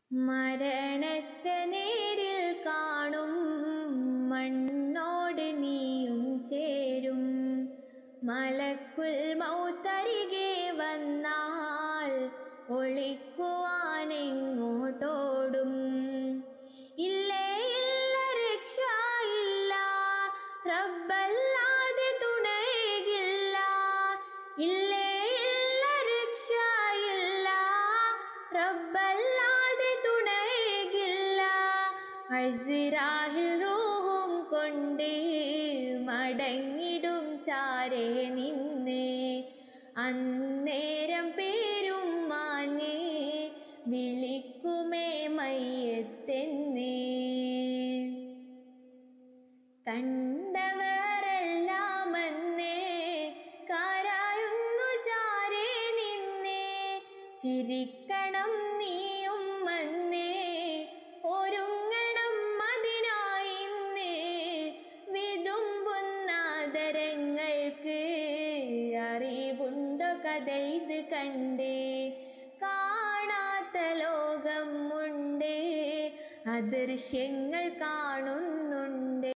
മരണത്തെ നേരിൽ കാണും മണ്ണോട് നീയും ചേരും മലക്കുൽ മൗത്തരികെ വന്നാൽ ഒളിക്കുവാനെങ്ങോട്ടോടും ഇല്ലേ ഇല്ല രക്ഷയില്ല റബ്ബല്ലാതെ തുണയില്ല ഇല്ലേ ഇല്ല രക്ഷയില്ല റബ്ബല്ലാതെ തുണയില്ല അസിറാഹിൽ റൂഹും കൊണ്ട് മടങ്ങിടും ചാരേ നിന്നെ അന്നേരം പേരും മാഞ്ഞേ വിളിക്കുമേ മയ്യത്തെന്നേ കണ്ടവരെല്ലാം എന്നേ കാരായുന്നു ചാരേ നിന്നെ ചിരിക്കണം നീയും മന്നേ ഒരുങ്ങണം അതിനായിന്നേ വിതുമ്പുന്നാദരങ്ങൾക്ക് അറിവുണ്ടോ കഥ ഇത് കണ്ടേ കാണാത്ത ലോകം ഉണ്ട് അദൃശ്യങ്ങൾ കാണുന്നുണ്ട്